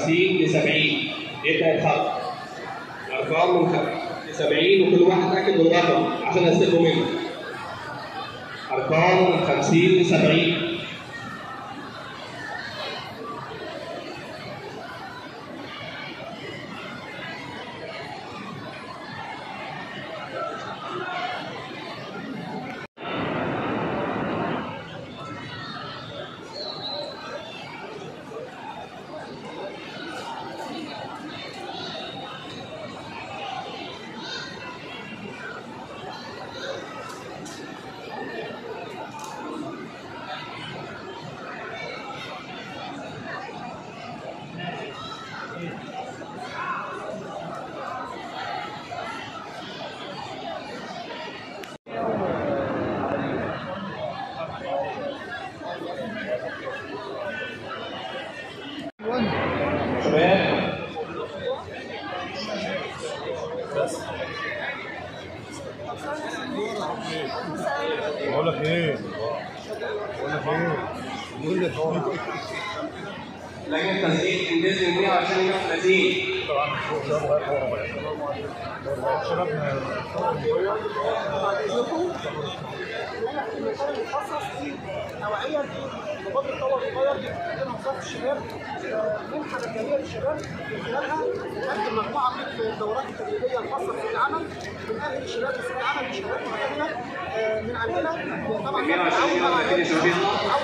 50 ل 70 يبدا الخط ارقام من 50 ل 70 وكل واحد تاكد من رقم عشان استلمه منه ارقام من 50 ل 70 شباب بقول لك ايه بقول لك ايه بقول لك ايه لجنه تسجيل انجاز 120 30 طبعا فوق ده بقى شبابنا المكان المخصص لنوعيه لمبادره الطلبه الصغير بتقدمها وزاره الشباب آه، منحه مجانيه للشباب من خلالها نقدم مجموعه من الدورات التدريبيه الخاصه بسوق العمل بنأهل الشباب لسوق العمل بشهادات معتمده آه، من عندنا طبعا 120 يلا كده يا شباب